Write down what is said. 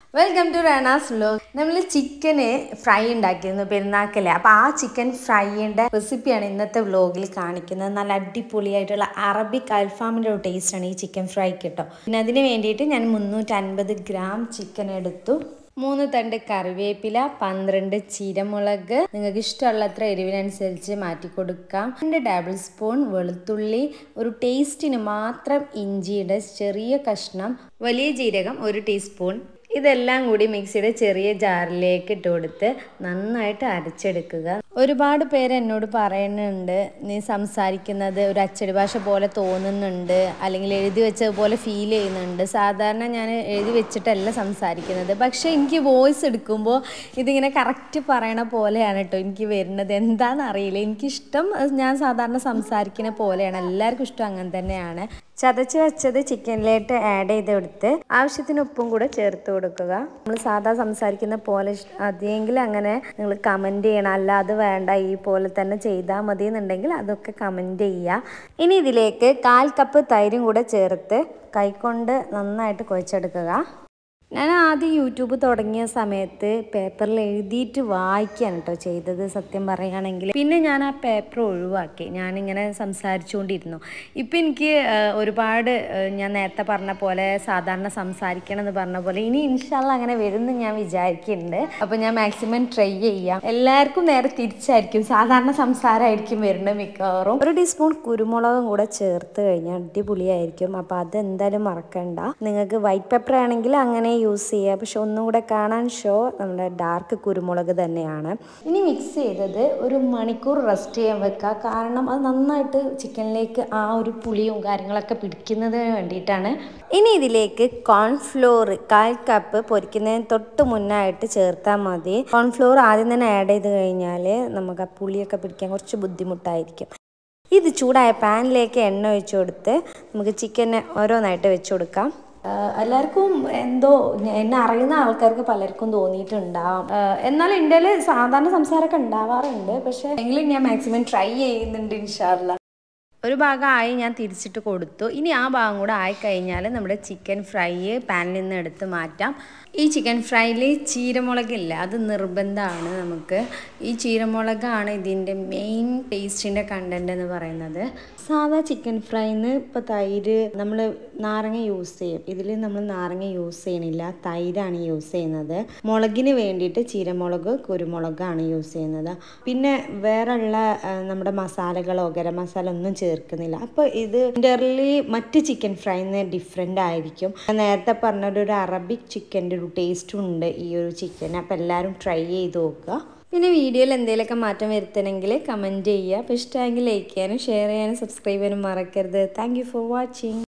welcome to റേണാസ് vlog നമ്മൾ ചിക്കന് fry ഉണ്ടാക്കിയിരുന്നു പെരുന്നാക്കല്ലേ അപ്പോൾ ആ ചിക്കൻ ഫ്രൈയുടെ റെസിപ്പിയാണ് ഇന്നത്തെ വ്ലോഗിൽ കാണിക്കുന്നത് നല്ല അടിപൊളിയായിട്ടുള്ള അറബിക് അൽഫാമിൻ്റെ ഒരു ടേസ്റ്റാണ് ഈ ചിക്കൻ ഫ്രൈ കേട്ടോ പിന്നെ അതിന് വേണ്ടിയിട്ട് ഞാൻ മുന്നൂറ്റൻപത് ഗ്രാം ചിക്കൻ എടുത്തു മൂന്ന് തണ്ട് കറിവേപ്പില പന്ത്രണ്ട് ചീരമുളക് നിങ്ങൾക്ക് ഇഷ്ടമുള്ളത്ര എരിവിനനുസരിച്ച് മാറ്റി കൊടുക്കാം രണ്ട് ടേബിൾ സ്പൂൺ വെളുത്തുള്ളി ഒരു ടേസ്റ്റിന് മാത്രം ഇഞ്ചിയുടെ ചെറിയ കഷ്ണം വലിയ ജീരകം ഒരു ടീസ്പൂൺ ഇതെല്ലാം കൂടി മിക്സിയുടെ ചെറിയ ജാറിലേക്ക് ഇട്ട് കൊടുത്ത് നന്നായിട്ട് അരച്ചെടുക്കുക ഒരുപാട് പേര് എന്നോട് പറയുന്നുണ്ട് നീ സംസാരിക്കുന്നത് ഒരു അച്ചടി ഭാഷ പോലെ തോന്നുന്നുണ്ട് അല്ലെങ്കിൽ എഴുതി വെച്ചത് പോലെ ഫീൽ ചെയ്യുന്നുണ്ട് സാധാരണ ഞാൻ എഴുതി വെച്ചിട്ടല്ല സംസാരിക്കുന്നത് പക്ഷേ എനിക്ക് വോയിസ് എടുക്കുമ്പോൾ ഇതിങ്ങനെ കറക്റ്റ് പറയണ പോലെയാണ് കേട്ടോ എനിക്ക് വരുന്നത് എന്താണെന്ന് അറിയില്ല എനിക്കിഷ്ടം ഞാൻ സാധാരണ സംസാരിക്കുന്ന പോലെയാണ് എല്ലാവർക്കും ഇഷ്ടം അങ്ങനെ തന്നെയാണ് ചതച്ച് വെച്ചത് ചിക്കനിലേക്ക് ആഡ് ചെയ്ത് കൊടുത്ത് ആവശ്യത്തിന് ഉപ്പും കൂടെ ചേർത്ത് കൊടുക്കുക നമ്മൾ സാധാ സംസാരിക്കുന്ന പോലെ അതെങ്കിൽ അങ്ങനെ നിങ്ങൾ കമൻറ്റ് ചെയ്യണം അല്ല അത് വേണ്ട ഈ പോലെ തന്നെ ചെയ്താൽ മതി എന്നുണ്ടെങ്കിൽ അതൊക്കെ കമൻറ്റ് ചെയ്യുക ഇനി ഇതിലേക്ക് കാൽ കപ്പ് തൈരും കൂടെ ചേർത്ത് കൈകൊണ്ട് നന്നായിട്ട് കുഴച്ചെടുക്കുക ഞാൻ ആദ്യം യൂട്യൂബ് തുടങ്ങിയ സമയത്ത് പേപ്പറിൽ എഴുതിയിട്ട് വായിക്കുകയാണ് കേട്ടോ ചെയ്തത് സത്യം പറയുകയാണെങ്കിൽ പിന്നെ ഞാൻ ആ പേപ്പർ ഒഴിവാക്കി ഞാനിങ്ങനെ സംസാരിച്ചുകൊണ്ടിരുന്നു ഇപ്പം എനിക്ക് ഒരുപാട് ഞാൻ നേരത്തെ പറഞ്ഞ പോലെ സാധാരണ സംസാരിക്കണം എന്ന് പറഞ്ഞ പോലെ ഇനി ഇൻഷാല്ല അങ്ങനെ വരുമെന്ന് ഞാൻ വിചാരിക്കുന്നുണ്ട് അപ്പോൾ ഞാൻ മാക്സിമം ട്രൈ ചെയ്യാം എല്ലാവർക്കും നേരെ തിരിച്ചായിരിക്കും സാധാരണ സംസാരമായിരിക്കും വരുന്നത് മിക്കവാറും ഒരു ടീസ്പൂൺ കുരുമുളകും കൂടെ ചേർത്ത് കഴിഞ്ഞാൽ അടിപൊളിയായിരിക്കും അപ്പോൾ അതെന്തായാലും മറക്കണ്ട നിങ്ങൾക്ക് വൈറ്റ് പേപ്പർ ആണെങ്കിൽ അങ്ങനെ യൂസ് ചെയ്യുക പക്ഷെ ഒന്നും കൂടെ കാണാൻ ഷോ നമ്മുടെ ഡാർക്ക് കുരുമുളക് തന്നെയാണ് ഇനി മിക്സ് ചെയ്തത് ഒരു മണിക്കൂർ റെസ്റ്റ് ചെയ്യാൻ വെക്കുക കാരണം അത് നന്നായിട്ട് ചിക്കനിലേക്ക് ആ ഒരു പുളിയും കാര്യങ്ങളൊക്കെ പിടിക്കുന്നതിന് വേണ്ടിയിട്ടാണ് ഇനി ഇതിലേക്ക് കോൺഫ്ലോർ കാൽ കപ്പ് പൊരിക്കുന്നതിന് തൊട്ട് മുന്നായിട്ട് ചേർത്താൽ മതി കോൺഫ്ലോർ ആദ്യം തന്നെ ആഡ് ചെയ്ത് കഴിഞ്ഞാൽ നമുക്ക് ആ പുളിയൊക്കെ പിടിക്കാൻ കുറച്ച് ബുദ്ധിമുട്ടായിരിക്കും ഇത് ചൂടായ പാനിലേക്ക് എണ്ണ ഒഴിച്ചു കൊടുത്ത് നമുക്ക് ചിക്കനെ ഓരോന്നായിട്ട് വെച്ച് കൊടുക്കാം എല്ലാവർക്കും എന്തോ എന്നെ അറിയുന്ന ആൾക്കാർക്ക് പലർക്കും തോന്നിയിട്ടുണ്ടാവും എന്നാൽ ഇന്ത്യയിൽ സാധാരണ സംസാരമൊക്കെ ഉണ്ടാവാറുണ്ട് പക്ഷേ എങ്കിലും ഞാൻ മാക്സിമം ട്രൈ ചെയ്യുന്നുണ്ട് ഇൻഷാല്ല ഒരു ഭാഗമായി ഞാൻ തിരിച്ചിട്ട് കൊടുത്തു ഇനി ആ ഭാഗം കൂടെ ആയിക്കഴിഞ്ഞാൽ നമ്മുടെ ചിക്കൻ ഫ്രൈ പാനിൽ നിന്ന് എടുത്ത് മാറ്റാം ഈ ചിക്കൻ ഫ്രൈയിൽ ചീരമുളകില്ല അത് നിർബന്ധമാണ് നമുക്ക് ഈ ചീരമുളകാണ് ഇതിൻ്റെ മെയിൻ ടേസ്റ്റിൻ്റെ കണ്ടൻറ്റ് എന്ന് പറയുന്നത് സാധാ ചിക്കൻ ഫ്രൈന്ന് ഇപ്പോൾ തൈര് നമ്മൾ നാരങ്ങ യൂസ് ചെയ്യും ഇതിൽ നമ്മൾ നാരങ്ങ യൂസ് ചെയ്യണില്ല തൈരാണ് യൂസ് ചെയ്യുന്നത് മുളകിന് വേണ്ടിയിട്ട് ചീരമുളക് കുരുമുളകാണ് യൂസ് ചെയ്യുന്നത് പിന്നെ വേറെയുള്ള നമ്മുടെ മസാലകളോ ഗരം മസാല ഒന്നും ചേർക്കുന്നില്ല അപ്പോൾ ഇത് ഇൻ്റർലി മറ്റ് ചിക്കൻ ഫ്രൈന്ന് ഡിഫറെൻ്റ് ആയിരിക്കും നേരത്തെ പറഞ്ഞൊരു ഒരു അറബിക് ചിക്കൻ്റെ ഒരു ടേസ്റ്റും ഉണ്ട് ഈ ഒരു ചിക്കൻ അപ്പോൾ എല്ലാവരും ട്രൈ ചെയ്ത് നോക്കുക പിന്നെ വീഡിയോയിൽ എന്തെങ്കിലുമൊക്കെ മാറ്റം വരുത്തണമെങ്കിൽ കമൻറ്റ് ചെയ്യുക അപ്പോൾ ഇഷ്ടമെങ്കിൽ ലൈക്ക് ചെയ്യാനും ഷെയർ ചെയ്യാനും സബ്സ്ക്രൈബ് ചെയ്യാനും മറക്കരുത് താങ്ക് ഫോർ വാച്ചിങ്